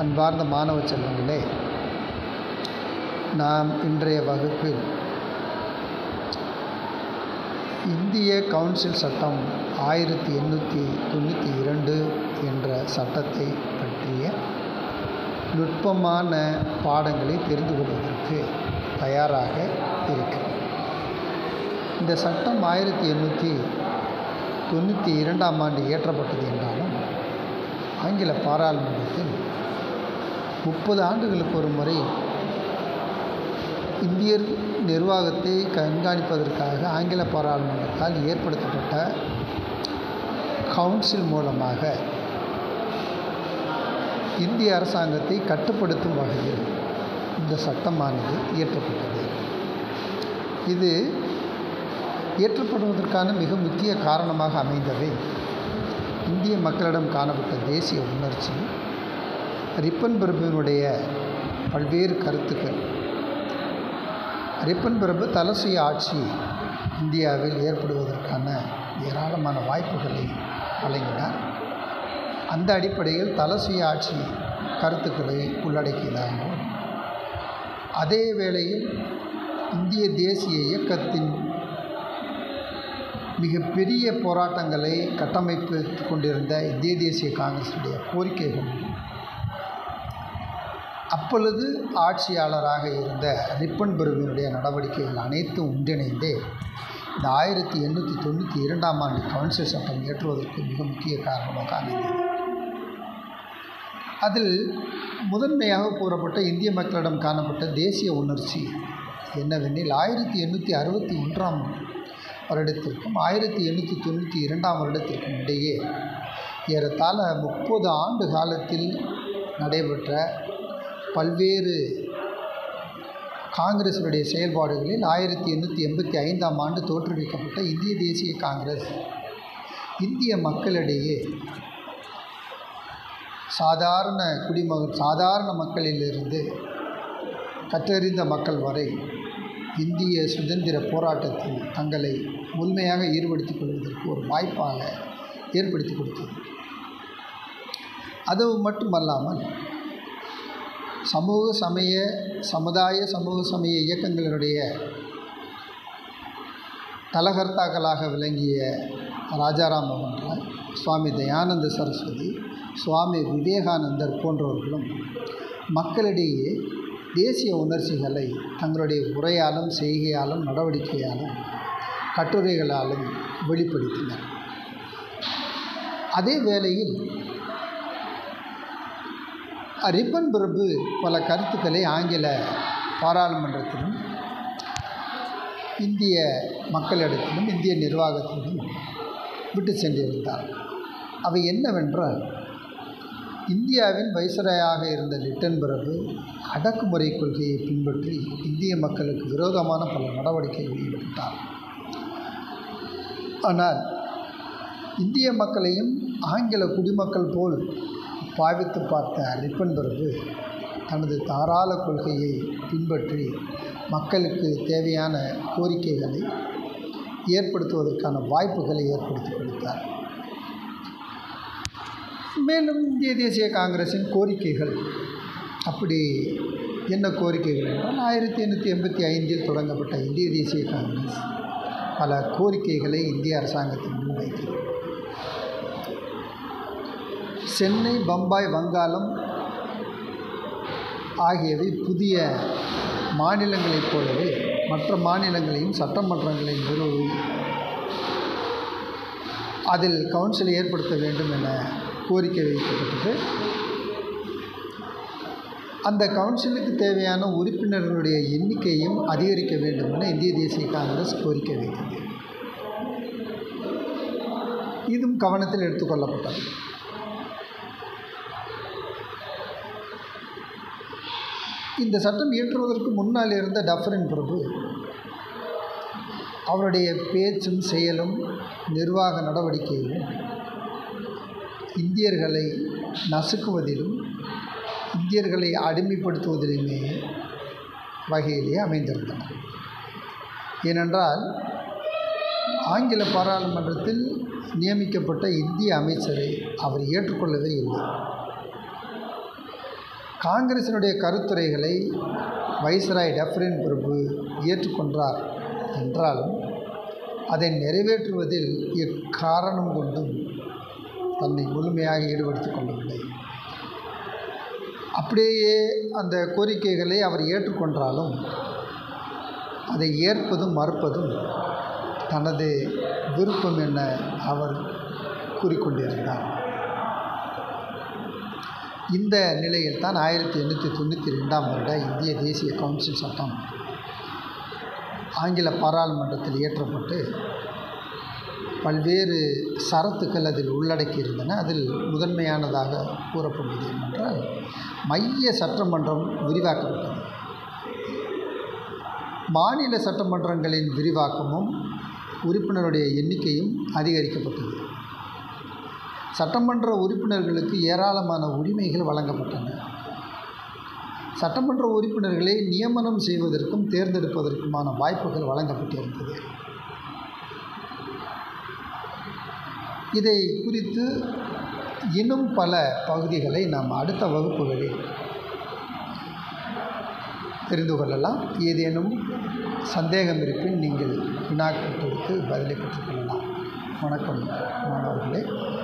அன்பார்ந்த மாணவ செல்வங்களே நாம் இன்றைய வகுப்பில் இந்திய கவுன்சில் சட்டம் ஆயிரத்தி எண்ணூற்றி தொண்ணூற்றி இரண்டு என்ற சட்டத்தை பற்றிய நுட்பமான பாடங்களை தெரிந்து கொள்வதற்கு தயாராக இருக்கிறோம் இந்த சட்டம் ஆயிரத்தி எண்ணூற்றி தொண்ணூற்றி இரண்டாம் ஆண்டு இயற்றப்பட்டது என்றாலும் ஆங்கில பாராளுமன்றத்தில் முப்பது ஆண்டுகளுக்கு ஒரு முறை இந்தியர் நிர்வாகத்தை கண்காணிப்பதற்காக ஆங்கில பாராளுமன்றத்தால் ஏற்படுத்தப்பட்ட கவுன்சில் மூலமாக இந்திய அரசாங்கத்தை கட்டுப்படுத்தும் வகையில் இந்த சட்டமானது இயற்றப்பட்டது இது இயற்றப்படுவதற்கான மிக முக்கிய காரணமாக அமைந்தவை இந்திய மக்களிடம் காணப்பட்ட தேசிய உணர்ச்சி ரிப்பன் பிரபுவினுடைய பல்வேறு கருத்துக்கள் ரிப்பன் பிரபு தலசுய ஆட்சி இந்தியாவில் ஏற்படுவதற்கான ஏராளமான வாய்ப்புகளை வழங்கினார் அந்த அடிப்படையில் தலசுய ஆட்சி கருத்துக்களை உள்ளடக்கியதாகவும் அதே வேளையில் இந்திய தேசிய இயக்கத்தின் மிகப்பெரிய போராட்டங்களை கட்டமைப்பு கொண்டிருந்த இந்திய தேசிய காங்கிரஸுடைய கோரிக்கைகள் அப்பொழுது ஆட்சியாளராக இருந்த ரிப்பன் பிரபுவினுடைய நடவடிக்கைகள் அனைத்தும் ஒன்றிணைந்து இந்த ஆயிரத்தி எண்ணூற்றி தொண்ணூற்றி இரண்டாம் ஆண்டு கவுன்சில் சட்டம் இயற்றுவதற்கு மிக முக்கிய காரணமாக அமைந்தது அதில் முதன்மையாக கூறப்பட்ட இந்திய மக்களிடம் காணப்பட்ட தேசிய உணர்ச்சி என்னவெனில் ஆயிரத்தி எண்ணூற்றி அறுபத்தி ஒன்றாம் வருடத்திற்கும் ஆயிரத்தி எண்ணூற்றி தொண்ணூற்றி இரண்டாம் வருடத்திற்கும் இடையே ஏறத்தாழ முப்பது ஆண்டு காலத்தில் நடைபெற்ற பல்வேறு காங்கிரஸினுடைய செயல்பாடுகளில் ஆயிரத்தி எண்ணூற்றி எண்பத்தி ஐந்தாம் ஆண்டு தோற்றுவிக்கப்பட்ட இந்திய தேசிய காங்கிரஸ் இந்திய மக்களிடையே சாதாரண குடிமக சாதாரண மக்களிலிருந்து கற்றறிந்த மக்கள் வரை இந்திய சுதந்திர போராட்டத்தில் தங்களை முழுமையாக ஈடுபடுத்திக் கொள்வதற்கு ஒரு வாய்ப்பாக ஏற்படுத்தி கொடுத்தது அது மட்டுமல்லாமல் சமூக சமய சமுதாய சமூக சமய இயக்கங்களினுடைய தலகர்த்தாக்களாக விளங்கிய ராஜாராம் மோகன் ராய் சுவாமி தயானந்த சரஸ்வதி சுவாமி விவேகானந்தர் போன்றவர்களும் மக்களிடையே தேசிய உணர்ச்சிகளை தங்களுடைய உரையாலும் செய்கையாலும் நடவடிக்கையாலும் கட்டுரைகளாலும் வெளிப்படுத்தினர் அதே வேளையில் ரிப்பன் பிரபு பல கருத்துக்களை ஆங்கில பாராளுமன்றத்திலும் இந்திய மக்களிடத்திலும் இந்திய நிர்வாகத்திலும் விட்டு சென்றிருந்தார் அவை என்னவென்றால் இந்தியாவின் வைசராயாக இருந்த லிட்டன் பிரபு அடக்குமுறை கொள்கையை பின்பற்றி இந்திய மக்களுக்கு விரோதமான பல நடவடிக்கைகளில் ஈடுபட்டார் ஆனால் இந்திய மக்களையும் ஆங்கில குடிமக்கள் போல் பாவித்து பார்த்த ரிப்பன் பிரபு தனது தாராள கொள்கையை பின்பற்றி மக்களுக்கு தேவையான கோரிக்கைகளை ஏற்படுத்துவதற்கான வாய்ப்புகளை ஏற்படுத்தி கொடுத்தார் மேலும் இந்திய தேசிய காங்கிரஸின் கோரிக்கைகள் அப்படி என்ன கோரிக்கைகள் என்றால் ஆயிரத்தி எண்ணூற்றி எண்பத்தி ஐந்தில் தொடங்கப்பட்ட இந்திய தேசிய காங்கிரஸ் பல கோரிக்கைகளை இந்திய அரசாங்கத்தின் முன்வைத்தது சென்னை பம்பாய் வங்காளம் ஆகியவை புதிய மாநிலங்களைப் போலவே மற்ற மாநிலங்களையும் சட்டமன்றங்களை நிறுவி அதில் கவுன்சிலை ஏற்படுத்த வேண்டும் என கோரிக்கை வைக்கப்பட்டது அந்த கவுன்சிலுக்கு தேவையான உறுப்பினர்களுடைய எண்ணிக்கையும் அதிகரிக்க வேண்டும் என இந்திய தேசிய காங்கிரஸ் கோரிக்கை வைத்தது இதுவும் கவனத்தில் எடுத்துக்கொள்ளப்பட்டது இந்த சட்டம் இயற்றுவதற்கு முன்னால் இருந்த டஃபரின் பிரபு அவருடைய பேச்சும் செயலும் நிர்வாக நடவடிக்கையிலும் இந்தியர்களை நசுக்குவதிலும் இந்தியர்களை அடிமைப்படுத்துவதிலுமே வகையிலே அமைந்திருந்தன ஏனென்றால் ஆங்கில பாராளுமன்றத்தில் நியமிக்கப்பட்ட இந்திய அமைச்சரை அவர் ஏற்றுக்கொள்ளவே இல்லை காங்கிரசினுடைய கருத்துரைகளை வைஸ்ராய் டெஃப்ரின் பிரபு ஏற்றுக்கொண்டார் என்றாலும் அதை நிறைவேற்றுவதில் எக்காரணம் கொண்டும் தன்னை முழுமையாக ஈடுபடுத்திக் கொள்ளவில்லை அப்படியே அந்த கோரிக்கைகளை அவர் ஏற்றுக்கொண்டாலும் அதை ஏற்பதும் மறுப்பதும் தனது விருப்பம் என அவர் கூறிக்கொண்டிருந்தார் இந்த நிலையில் தான் ஆயிரத்தி எண்ணூற்றி தொண்ணூற்றி ரெண்டாம் வருட இந்திய தேசிய கவுன்சில் சட்டம் ஆங்கில பாராளுமன்றத்தில் இயற்றப்பட்டு பல்வேறு சரத்துக்கள் அதில் உள்ளடக்கி இருந்தன அதில் முதன்மையானதாக கூறப்படுவது என்னென்றால் மைய சட்டமன்றம் விரிவாக்கப்பட்டது மாநில சட்டமன்றங்களின் விரிவாக்கமும் உறுப்பினருடைய எண்ணிக்கையும் அதிகரிக்கப்பட்டது சட்டமன்ற உறுப்பினர்களுக்கு ஏராளமான உரிமைகள் வழங்கப்பட்டன சட்டமன்ற உறுப்பினர்களை நியமனம் செய்வதற்கும் தேர்ந்தெடுப்பதற்குமான வாய்ப்புகள் வழங்கப்பட்டிருந்தது இதை குறித்து இன்னும் பல பகுதிகளை நாம் அடுத்த வகுப்புகளில் தெரிந்து கொள்ளலாம் ஏதேனும் சந்தேகம் இருப்பின் நீங்கள் வினாக்கள் கொடுத்து பதிலை பெற்றுக்கொள்ளலாம் வணக்கம் மாணவர்களே